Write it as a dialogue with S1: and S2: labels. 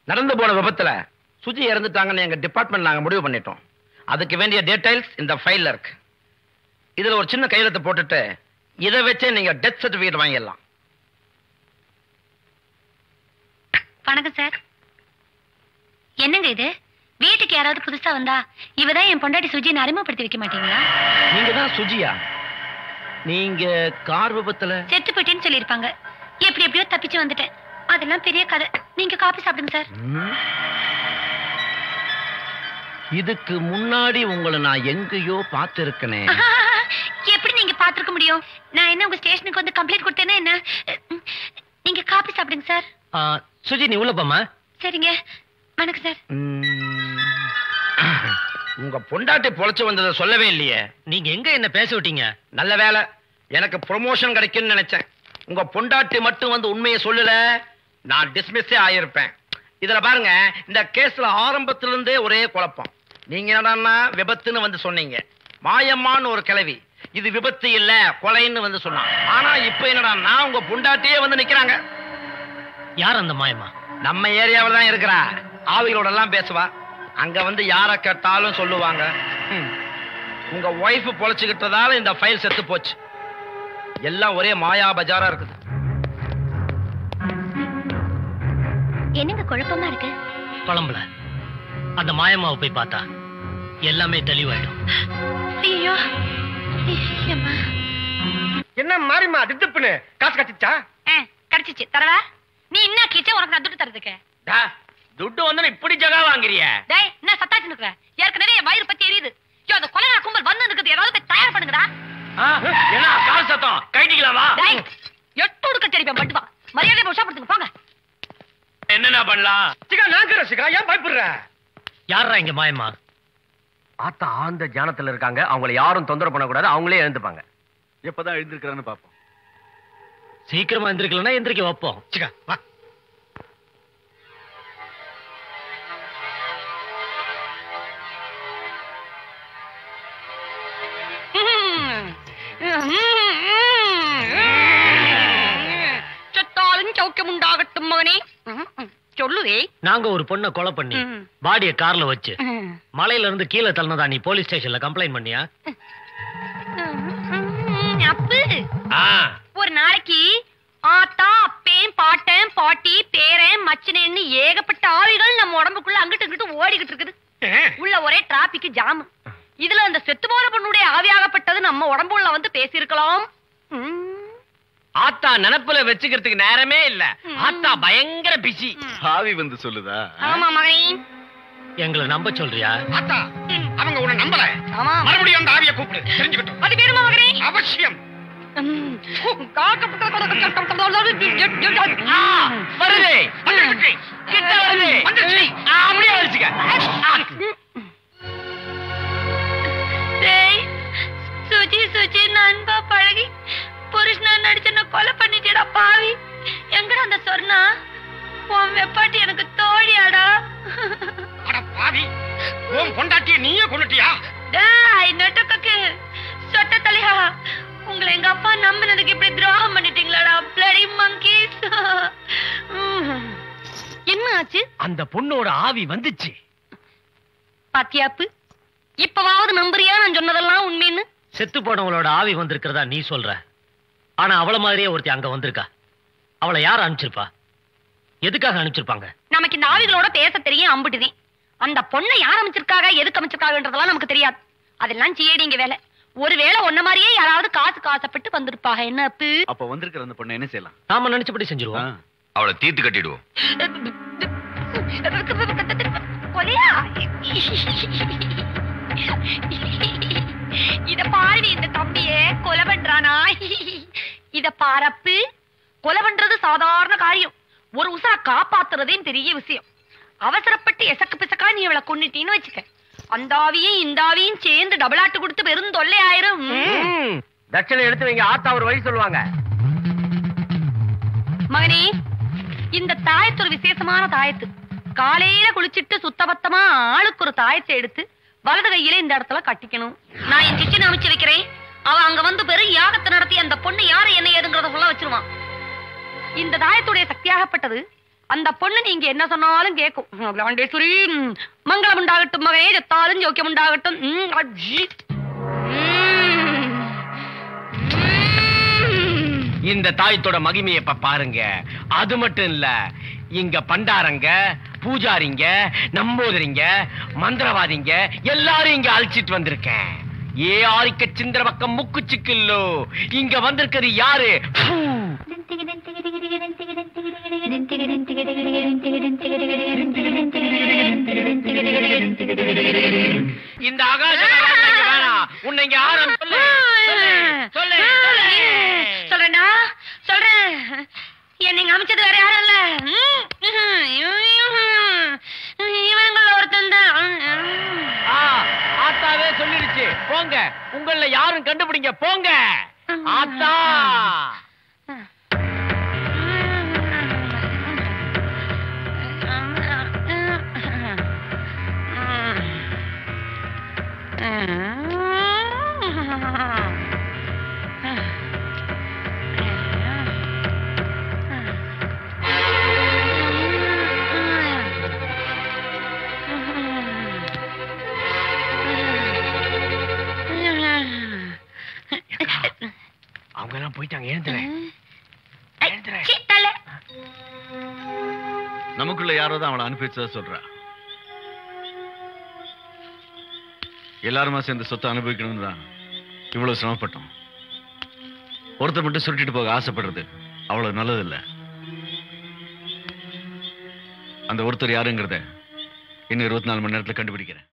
S1: நடந்து போன விபத்துல சுஜி இறந்துட்டாங்கன்னு எங்க டிபார்ட்மெண்ட் நாங்க முடிவு பண்ணிட்டோம் அதுக்கு வேண்டிய டீடைல்ஸ் இந்த ஃபைல்ல இருக்கு இதுல ஒரு சின்ன கையெழுத்து போட்டுட்டு இதை வச்சே நீங்க டெத் சர்டிபிகேட் வாங்கிடலாம்
S2: வணக்கம் சார் என்னங்க இது வீட்டுக்கு யாராவது புதுசா வந்தா இவதான் என் பொண்டாட்டி சுஜின்னு அறிமுகப்படுத்தி வைக்க மாட்டீங்களா
S1: நீங்க தான் சுஜியா நீங்க கார் விபத்துல
S2: செத்து போயிட்டேன்னு சொல்லியிருப்பாங்க எப்படி எப்படியோ தப்பிச்சு வந்துட்டேன் அதெல்லாம் பெரிய கதை நீங்க காபி சாப்பிடுங்க சார்
S1: ம். இதுக்கு முன்னாடி உங்களை நான் எங்கேயோ பார்த்திருக்கனே
S2: எப்படி நீங்க பாத்துருக்க முடியும் நான் என்ன உங்க ஸ்டேஷனுக்கு வந்து கம்ப்ளைண்ட் கொடுத்தேன்னா என்ன நீங்க காபி சாப்பிடுங்க சார்
S3: ஆ, சுஜி நீ உள்ள போம்மா
S2: சரிங்க வணக்கம் சார்
S1: ம். உங்க பொண்டாட்டி பொழைச்சு வந்ததை சொல்லவே இல்லையே
S3: நீங்க எங்க என்ன பேச விட்டீங்க
S1: நல்ல வேலை எனக்கு ப்ரொமோஷன் கிடைக்கும்னு நினைச்சேன் உங்க பொண்டாட்டி மட்டும் வந்து உண்மையை சொல்லல நான் டிஸ்மிஸ்ஸே ஆயிருப்பேன் இதுல பாருங்க இந்த கேஸ்ல ஆரம்பத்துல இருந்தே ஒரே குழப்பம் நீங்க என்னடான்னா விபத்துன்னு வந்து சொன்னீங்க மாயம்மான்னு ஒரு கிழவி இது விபத்து இல்ல கொலைன்னு வந்து சொன்னான் ஆனா இப்ப என்னடான்னா உங்க பொண்டாட்டியே வந்து நிக்கிறாங்க
S3: யார் அந்த மாயமா
S1: நம்ம ஏரியாவில் தான் இருக்கிறா ஆவிகளோட எல்லாம் பேசுவா அங்க வந்து யார கேட்டாலும் சொல்லுவாங்க ஹம். உங்க ஒய்ஃப் பொழைச்சுக்கிட்டதால இந்த ஃபைல் செத்து போச்சு எல்லாம் ஒரே மாயா பஜாரா இருக்குது
S2: என்னங்க குழப்பமா இருக்கு
S3: குழம்புல அந்த மாயம்மாவை போய் பார்த்தா எல்லாமே தெளிவாயிடும்
S2: ஐயோ அம்மா
S4: என்ன மாறிமா திடுப்புன்னு காசு கட்டிச்சா
S2: கிடைச்சிச்சு தரவா நீ என்ன கீச்சா உனக்கு நான் துட்டு தரதுக்கு
S1: துட்டு வந்து இப்படி ஜகா வாங்குறிய
S2: டேய் என்ன சத்தாச்சு நிக்கிற ஏற்கனவே என் வயிறு பத்தி எரியுது ஐயோ அந்த கொலைகார கும்பல் வந்து இருக்குது ஏதாவது போய் தயார் பண்ணுங்கடா
S1: என்ன கால் சத்தம் கைட்டிக்கலாமா
S2: டேய் எட்டு உடுக்க தெரிப்பேன் மட்டுவா மரியாதை உஷாப்படுத்துங்க போங்க
S1: என்னென்ன பண்ணலாம்
S4: சிகா நாங்கிற சிகா ஏன் பயப்படுற
S3: யாரா இங்க மாயம்மா
S5: ஆத்தா ஆழ்ந்த தியானத்துல இருக்காங்க அவங்கள யாரும் தொந்தரவு பண்ணக்கூடாது அவங்களே எழுந்துப்பாங்க
S6: எப்பதான் எழுந்திருக்கிறான்னு பாப்போம்
S3: சீக்கிரமா எந்திரிக்கலன்னா எந்திரிக்க வைப்போம்
S4: சிகா வா
S2: சொத்தாலும் சௌக்கியம் உண்டாகட்டும் மகனே சொல்லுவே
S3: நாங்க ஒரு பொண்ணை கொலை பண்ணி பாடிய கார்ல வச்சு மலையில இருந்து கீழே தள்ளினதா நீ போலீஸ் ஸ்டேஷன்ல கம்ப்ளைண்ட் பண்ணியா
S2: அப்பு ஒரு நாளைக்கு ஆத்தா அப்பேன் பாட்டன் பாட்டி பேரன் மச்சனேன்னு ஏகப்பட்ட ஆவிகள் நம்ம உடம்புக்குள்ள அங்கிட்டு இங்கிட்டு ஓடிக்கிட்டு இருக்குது உள்ள ஒரே டிராபிக் ஜாம் இதுல அந்த செத்து போன பொண்ணுடைய ஆவியாகப்பட்டது நம்ம உடம்புள்ள வந்து பேசியிருக்கலாம் ம்.
S1: ஆத்தா நினப்புல வச்சுக்கிறதுக்கு நேரமே இல்ல ஆத்தா பயங்கர பிஸி
S6: ஆவி வந்து சொல்லுதா
S2: ஆமா மகனே
S3: எங்களை நம்ப சொல்றியா
S4: ஆத்தா அவங்க உன்னை நம்பல
S2: ஆமா
S4: மறுபடியும் அந்த ஆவிய கூப்பிடு தெரிஞ்சுக்கட்டும்
S2: அது வேணுமா மகனே
S4: அவசியம்
S2: ம். காக்கப்பட்ட
S1: ஆ, வருது
S4: வந்துருச்சு.
S1: கிட்ட வருது
S4: வந்துருச்சு.
S1: ஆ, அப்படியே வச்சுக்க
S2: டேய் சுஜி சுஜி நண்பா பழகி புருஷனா நடிச்ச நான் கொலை பண்ணிட்டேடா பாவி எங்கடா அந்த சொர்ணா உன் வெப்பாட்டி எனக்கு தோழியாடா
S4: அட பாவி உன் பொண்டாட்டிய நீயே கொண்டுட்டியா
S2: டேய் நெட்டக்கக்கு சொட்ட தலையா உங்களை எங்க அப்பா நம்பினதுக்கு இப்படி துரோகம் பண்ணிட்டீங்களாடா பிளடி மங்கீஸ் என்ன ஆச்சு
S5: அந்த பொண்ணோட ஆவி வந்துச்சு
S2: பாத்தியாப்பு இப்பவாவது நம்புறியா நான் சொன்னதெல்லாம் உண்மைன்னு
S3: செத்து போனவளோட ஆவி வந்திருக்கிறதா நீ சொல்ற ஆனா அவள மாதிரியே ஒருத்தி அங்க வந்திருக்கா அவளை யார் அனுப்பிச்சிருப்பா எதுக்காக அனுப்பிச்சிருப்பாங்க
S2: நமக்கு இந்த ஆவிகளோட பேச தெரியும் அம்புட்டுதேன் அந்த பொண்ணை யார் அமைச்சிருக்காங்க எதுக்கு அமைச்சிருக்காங்கன்றதெல்லாம் நமக்கு தெரியாது அதெல்லாம் சிஏடிங்க வேலை ஒருவேளை ஒன்ன மாதிரியே யாராவது காசு காசப்பட்டு வந்திருப்பாங்க என்ன அப்பு
S6: அப்ப வந்திருக்கிற அந்த பொண்ணை என்ன செய்யலாம்
S3: நாம நினைச்சபடி செஞ்சிருவோம்
S7: அவளை தீர்த்து கட்டிடுவோம்
S2: கொலையா இத பாரு இந்த தம்பியே கொலை பண்றானா இத பாரப்பு கொலை பண்றது சாதாரண காரியம் ஒரு உசர காப்பாத்துறதே பெரிய விஷயம் அவசரப்பட்டு எசக்கு பிசக்கா நீ இவளை கொன்னுட்டீன்னு வச்சுக்க அந்த ஆவியும் இந்த ஆவியும் சேர்ந்து டபுள் ஆட்டு கொடுத்து பெரும் தொல்லை ஆயிரும்
S5: ம். தட்சணை எடுத்து வைங்க ஆத்தா ஒரு வழி சொல்லுவாங்க
S2: மகனே இந்த தாயத்து ஒரு விசேஷமான தாயத்து காலையில குளிச்சிட்டு சுத்தபத்தமா ஆளுக்கு ஒரு தாயத்தை எடுத்து வலது கையில இந்த இடத்துல கட்டிக்கணும் நான் என் சிச்சனை அமைச்சு வைக்கிறேன் அவ அங்க வந்து பெரும் யாகத்தை நடத்தி அந்த பொண்ணு யாரு என்ன ஏதுங்கிறத சொல்ல வச்சிருவான் இந்த தாயத்துடைய சக்தியாகப்பட்டது அந்த பொண்ணு நீங்க என்ன சொன்னாலும் கேட்கும் அகிலாண்டேஸ்வரி ம், மங்களம் உண்டாகட்டும் மகனே செத்தாலும் ஜோக்கியம் உண்டாகட்டும் ம், அஜி. ம். ம்.
S5: இந்த தாயத்தோட மகிமையை இப்ப பாருங்க அது மட்டும் இல்ல இங்க பண்டாரங்க பூஜாரிங்க நம்போதரிங்க மந்திரவாதிங்க எல்லாரும் இங்க அழைச்சிட்டு வந்திருக்கேன் ஏ ஆரிக்க சிந்திர பக்கம் முக்கு சிக்கில்லோ இங்க வந்திருக்கிறது யாரு பூ. இந்த ஆகாச வேணாம் உன்னை இங்க ஆரம் சொல்லு சொல்லு, சொல்லு சொல்லு
S2: சொல்றேன்டா சொல்றேன் என்ன நீங்க அமைச்சது வேற யாரும் இல்ல இவங்கள ஒருத்தன்
S5: ஆ, ஆத்தாவே சொல்லிடுச்சு போங்க உங்கள யாரும் கண்டுபிடிங்க போங்க ஆத்தா அவங்க எல்லாம் போயிட்டாங்க எழுந்துறேன்
S6: நமக்குள்ள யாரோ தான் அவளை அனுப்பி வச்சதா சொல்றா எல்லாருமா சேர்ந்து சொத்தை அனுபவிக்கணும்னு தான் இவ்வளவு சிரமப்பட்டோம் ஒருத்தர் மட்டும் சுருட்டிட்டு போக ஆசைப்படுறது அவ்வளவு நல்லது இல்ல அந்த ஒருத்தர் யாருங்கிறத இன்னும் இருபத்தி நாலு மணி நேரத்துல கண்டுபிடிக்கிறேன்